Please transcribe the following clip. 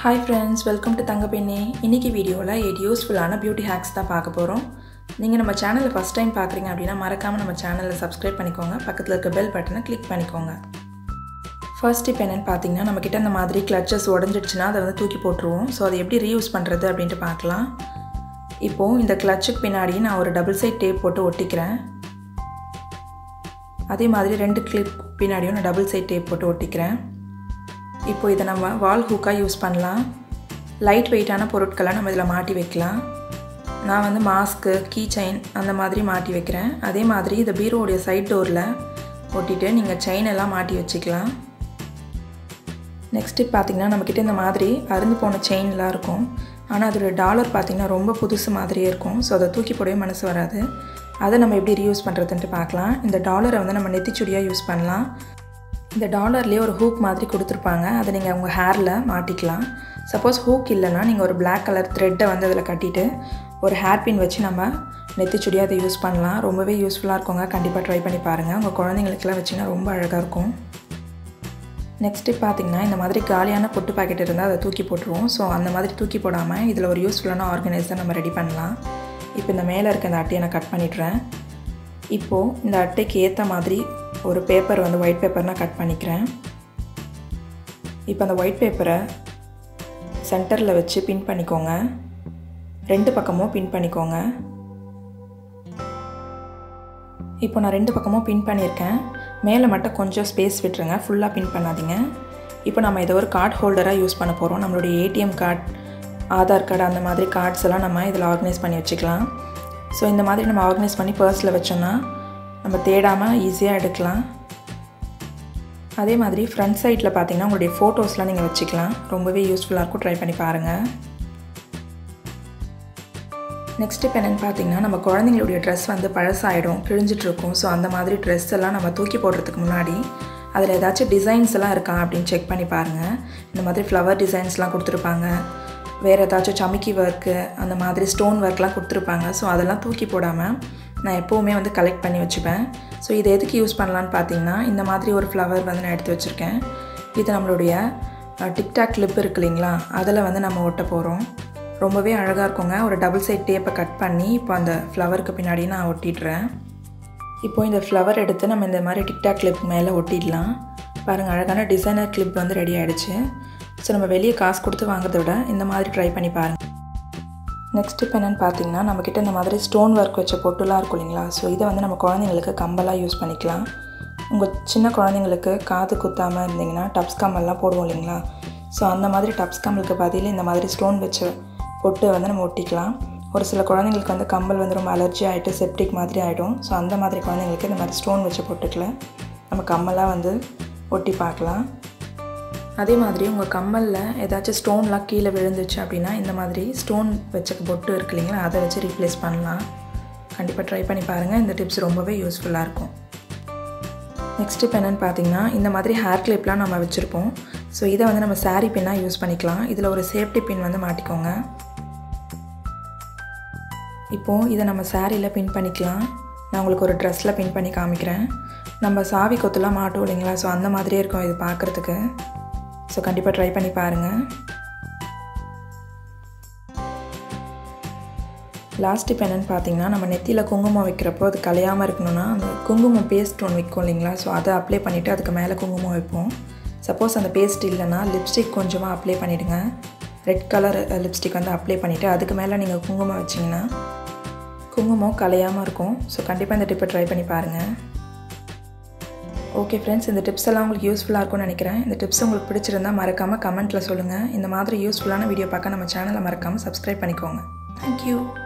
hi friends welcome to Thangapenne இன்றைக்கி வீடியோவில் eight யூஸ்ஃபுல்லான பியூட்டி ஹேக்ஸ் தான் பார்க்க போகிறோம் நீங்கள் நம்ம சேனலை ஃபஸ்ட் டைம் பார்க்குறீங்க அப்படின்னா மறக்காமல் நம்ம சேனலை சப்ஸ்கிரைப் பண்ணிக்கோங்க பக்கத்தில் இருக்க பெல் பட்டனை கிளிக் பண்ணிக்கோங்க ஃபர்ஸ்ட் இப்போ என்னென்னு பார்த்தீங்கன்னா நம்மக்கிட்ட இந்த மாதிரி கிளச்சஸ் உடஞ்சிடுச்சுன்னா அதை வந்து தூக்கி போட்டுருவோம் ஸோ அதை எப்படி ரீயூஸ் பண்ணுறது அப்படின்ட்டு பார்க்கலாம் இப்போது இந்த கிளச்சுக்கு பின்னாடி நான் ஒரு டபுள் சைட் டேப் போட்டு ஒட்டிக்கிறேன் அதே மாதிரி ரெண்டு கிளிப் பின்னாடியும் நான் டபுள் சைட் டேப் போட்டு ஒட்டிக்கிறேன் இப்போ இதை நம்ம வால் ஹூக்காக யூஸ் பண்ணலாம் லைட் வெயிட்டான பொருட்களை நம்ம இதில் மாட்டி வைக்கலாம் நான் வந்து மாஸ்க்கு கீ செயின் அந்த மாதிரி மாட்டி வைக்கிறேன் அதே மாதிரி இந்த பீரோடைய சைட் டோரில் ஒட்டிட்டு நீங்கள் செயின் எல்லாம் மாட்டி வச்சுக்கலாம் நெக்ஸ்ட் பார்த்திங்கன்னா நம்மக்கிட்ட இந்த மாதிரி அருந்து போன செயின்லாம் இருக்கும் ஆனால் அதோட டாலர் பார்த்திங்கன்னா ரொம்ப புதுசு மாதிரியே இருக்கும் ஸோ அதை தூக்கி போடவே மனசு வராது அதை நம்ம எப்படி ரீயூஸ் பண்ணுறதுன்ட்டு பார்க்கலாம் இந்த டாலரை வந்து நம்ம நெத்திச்சுடியாக யூஸ் பண்ணலாம் இந்த டாலர்லேயே ஒரு ஹூக் மாதிரி கொடுத்துருப்பாங்க அதை நீங்கள் உங்கள் ஹேரில் மாட்டிக்கலாம் சப்போஸ் ஹூக் இல்லைன்னா நீங்கள் ஒரு பிளாக் கலர் த்ரெட்டை வந்து அதில் கட்டிட்டு ஒரு ஹேர் பின் வச்சு நம்ம நெத்திச்சுடியாக அதை யூஸ் பண்ணலாம் ரொம்பவே யூஸ்ஃபுல்லாக இருக்குங்க கண்டிப்பாக ட்ரை பண்ணி பாருங்கள் உங்கள் குழந்தைங்களுக்குலாம் வச்சிங்கன்னா ரொம்ப அழகாக இருக்கும் நெக்ஸ்ட்டு பார்த்திங்கன்னா இந்த மாதிரி காலியான பொட்டு பாக்கெட் இருந்தால் அதை தூக்கி போட்டுருவோம் ஸோ அந்த மாதிரி தூக்கி போடாமல் இதில் ஒரு யூஸ்ஃபுல்லான ஆர்கனைசர் நம்ம ரெடி பண்ணலாம் இப்போ இந்த மேலே இருக்க இந்த அட்டையை நான் கட் பண்ணிடுறேன் இப்போது இந்த அட்டைக்கு ஏற்ற மாதிரி ஒரு பேப்பர் வந்து ஒயிட் பேப்பர் நான் கட் பண்ணிக்கிறேன் இப்போ அந்த ஒயிட் பேப்பரை சென்டரில் வச்சு பின் பண்ணிக்கோங்க ரெண்டு பக்கமும் பின் பண்ணிக்கோங்க இப்போ நான் ரெண்டு பக்கமும் பின் பண்ணியிருக்கேன் மேலே மட்டும் கொஞ்சம் ஸ்பேஸ் விட்டுருங்க ஃபுல்லாக பின் பண்ணாதீங்க இப்போ நம்ம இதை ஒரு கார்ட் ஹோல்டராக யூஸ் பண்ண போகிறோம் நம்மளுடைய ஏடிஎம் கார்டு ஆதார் கார்டு அந்த மாதிரி கார்ட்ஸ் எல்லாம் நம்ம இதில் ஆர்கனைஸ் பண்ணி வச்சுக்கலாம் ஸோ இந்த மாதிரி நம்ம ஆர்கனைஸ் பண்ணி பர்ஸில் வச்சோன்னா நம்ம தேடாமல் ஈஸியாக எடுக்கலாம் அதே மாதிரி ஃப்ரண்ட் சைடில் பார்த்தீங்கன்னா உங்களுடைய ஃபோட்டோஸ்லாம் நீங்கள் வச்சுக்கலாம் ரொம்பவே யூஸ்ஃபுல்லாக இருக்கும் ட்ரை பண்ணி பாருங்கள் நெக்ஸ்ட் இப்போ என்னென்னு பார்த்தீங்கன்னா நம்ம குழந்தைங்களுடைய ட்ரெஸ் வந்து பழசாயிடும் கிழிஞ்சிட்ருக்கும் ஸோ அந்த மாதிரி ட்ரெஸ் எல்லாம் நம்ம தூக்கி போடுறதுக்கு முன்னாடி அதில் ஏதாச்சும் டிசைன்ஸ் எல்லாம் இருக்கா அப்படின்னு செக் பண்ணி பாருங்கள் இந்த மாதிரி ஃப்ளவர் டிசைன்ஸ்லாம் கொடுத்துருப்பாங்க வேறு ஏதாச்சும் சமிக்கி ஒர்க்கு அந்த மாதிரி ஸ்டோன் ஒர்க்லாம் கொடுத்துருப்பாங்க ஸோ அதெல்லாம் தூக்கி போடாமல் நான் எப்போவுமே வந்து கலெக்ட் பண்ணி வச்சுப்பேன் ஸோ இதை எதுக்கு யூஸ் பண்ணலான்னு பார்த்தீங்கன்னா இந்த மாதிரி ஒரு ஃப்ளவர் வந்து நான் எடுத்து வச்சுருக்கேன் இது நம்மளுடைய டிக்டாக் கிளிப் இருக்கு இல்லைங்களா அதில் வந்து நம்ம ஒட்ட போகிறோம் ரொம்பவே அழகாக இருக்குங்க ஒரு டபுள் சைட் டேப்பை கட் பண்ணி இப்போ அந்த ஃப்ளவருக்கு பின்னாடி நான் ஒட்டிடுறேன் இப்போது இந்த ஃப்ளவர் எடுத்து நம்ம இந்த மாதிரி டிக்டாக் கிளிப் மேலே ஒட்டிடலாம் பாருங்கள் அழகான டிசைனர் கிளிப் வந்து ரெடி ஆகிடுச்சு ஸோ நம்ம வெளியே காசு கொடுத்து வாங்குறத விட இந்த மாதிரி ட்ரை பண்ணி பாருங்கள் நெக்ஸ்ட் இப்போ என்னென்னு பார்த்தீங்கன்னா நம்மக்கிட்ட இந்த மாதிரி ஸ்டோன் ஒர்க் வச்ச பொட்டுலாம் இருக்கும் இல்லைங்களா ஸோ இதை வந்து நம்ம குழந்தைங்களுக்கு கம்பலாக யூஸ் பண்ணிக்கலாம் உங்கள் சின்ன குழந்தைங்களுக்கு காது குத்தாமல் இருந்தீங்கன்னா டப்ஸ் கம்மல்லாம் போடுவோம் இல்லைங்களா ஸோ அந்த மாதிரி டப்ஸ் கம்மலுக்கு பதில் இந்த மாதிரி ஸ்டோன் வச்ச பொட்டு வந்து நம்ம ஒட்டிக்கலாம் ஒரு சில குழந்தைங்களுக்கு வந்து கம்பல் வந்து ரொம்ப அலர்ஜி ஆகிட்டு செப்டிக் மாதிரி ஆகிடும் ஸோ அந்த மாதிரி குழந்தைங்களுக்கு இந்த மாதிரி ஸ்டோன் வச்ச பொட்டுக்கில் நம்ம கம்மலாக வந்து ஒட்டி பார்க்கலாம் அதே மாதிரி உங்கள் கம்மலில் ஏதாச்சும் ஸ்டோன்லாம் கீழே விழுந்துச்சு அப்படின்னா இந்த மாதிரி ஸ்டோன் வச்ச பொட்டு இருக்கு இல்லைங்களா அதை வச்சு ரீப்ளேஸ் பண்ணலாம் கண்டிப்பாக ட்ரை பண்ணி பாருங்கள் இந்த டிப்ஸ் ரொம்பவே யூஸ்ஃபுல்லாக இருக்கும் நெக்ஸ்ட் இப்போ என்னென்னு பார்த்தீங்கன்னா இந்த மாதிரி ஹேர் கிளிப்லாம் நம்ம வச்சுருப்போம் ஸோ இதை வந்து நம்ம சாரீ பின்னாக யூஸ் பண்ணிக்கலாம் இதில் ஒரு சேஃப்டி பின் வந்து மாட்டிக்கோங்க இப்போது இதை நம்ம சாரியில் பின் பண்ணிக்கலாம் நான் உங்களுக்கு ஒரு ட்ரெஸ்ஸில் பின் பண்ணி காமிக்கிறேன் நம்ம சாவி கொத்துலாம் மாட்டோம் இல்லைங்களா ஸோ அந்த மாதிரியே இருக்கும் இது பார்க்குறதுக்கு ஸோ கண்டிப்பாக ட்ரை பண்ணி பாருங்கள் லாஸ்ட் இப்போ என்னென்னு பார்த்தீங்கன்னா நம்ம நெத்தியில் குங்குமம் வைக்கிறப்போ அது கலையாமல் இருக்கணும்னா அந்த குங்குமம் பேஸ்ட் ஒன்று விற்கும் இல்லைங்களா ஸோ அதை அப்ளை பண்ணிவிட்டு அதுக்கு மேலே குங்குமம் வைப்போம் சப்போஸ் அந்த பேஸ்ட் இல்லைன்னா லிப்ஸ்டிக் கொஞ்சமாக அப்ளை பண்ணிவிடுங்க ரெட் கலர் லிப்ஸ்டிக் வந்து அப்ளை பண்ணிவிட்டு அதுக்கு மேலே நீங்கள் குங்குமம் வச்சிங்கன்னா குங்குமம் கலையாமல் இருக்கும் ஸோ கண்டிப்பாக இந்த டிப்பை ட்ரை பண்ணி பாருங்கள் ஓகே ஃப்ரெண்ட்ஸ் இந்த டிப்ஸ் எல்லாம் உங்களுக்கு யூஸ்ஃபுல்லாக இருக்கும்னு நினைக்கிறேன் இந்த டிப்ஸ் உங்களுக்கு பிடிச்சிருந்தா மறக்காமல் கமெண்ட்டில் சொல்லுங்கள் இந்த மாதிரி யூஸ்ஃபுல்லான வீடியோ பார்க்க நம்ம சேனலை மறக்காமல் சப்ஸ்கிரைப் பண்ணிக்கோங்க தேங்க்யூ